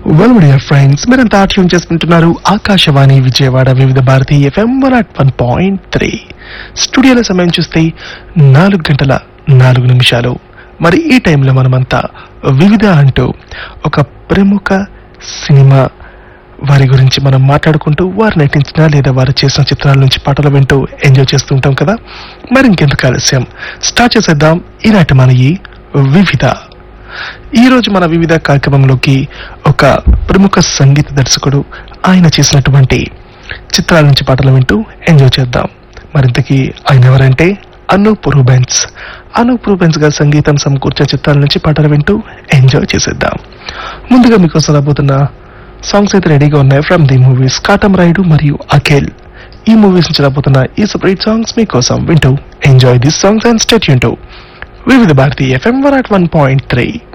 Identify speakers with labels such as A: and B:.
A: well dear friends మీరంతా tune చేసుకుంటున్నారు Akashvani Vijayawada Vividh Bharati FM one at one point three స్టూడియోల సమయం చూస్తే నాలుగు గంటల నాలుగు నిమిషాలు మరి ఈ టైంలో మనమంతా వివిధ అంటూ ఒక ప్రముఖ సినిమా వారి గురించి మనం మాట్లాడుకుంటూ వారు నటించిన లేదా వారు చేసిన చిత్రాల నుంచి పాటలు వింటూ ఎంజాయ్ చేస్తూ ఉంటాం కదా మరి ఇంకెందుకు ఆలస్యం స్టార్ట్ చేసేద్దాం ఈనాటి మన ఈ వివిధ ఈ రోజు మన వివిధ కార్యక్రమంలోకి ఒక ప్రముఖ సంగీత దర్శకుడు ఆయన చేసినటువంటి చిత్రాల నుంచి పాటలు వింటూ ఎంజాయ్ చేద్దాం మరింతకి ఆయన ఎవరంటే అనూప్ రూబెన్స్ అనూప్ రూబెన్స్ గారి సంగీతం సమకూర్చే చిత్రాల నుంచి పాటలు వింటూ ఎంజాయ్ చేసేద్దాం ముందుగా మీకోసం రాబోతున్న సాంగ్స్ అయితే రెడీగా ఉన్నాయి from the movies Katam Rayudu మరియు అఖిల్ ఈ మూవీస్ నుంచి రాబోతున్న ఈ సపరేట్ సాంగ్స్ మీకోసం వింటూ enjoy this songs and stay యూన్ Vividh Bharati FM one at one point three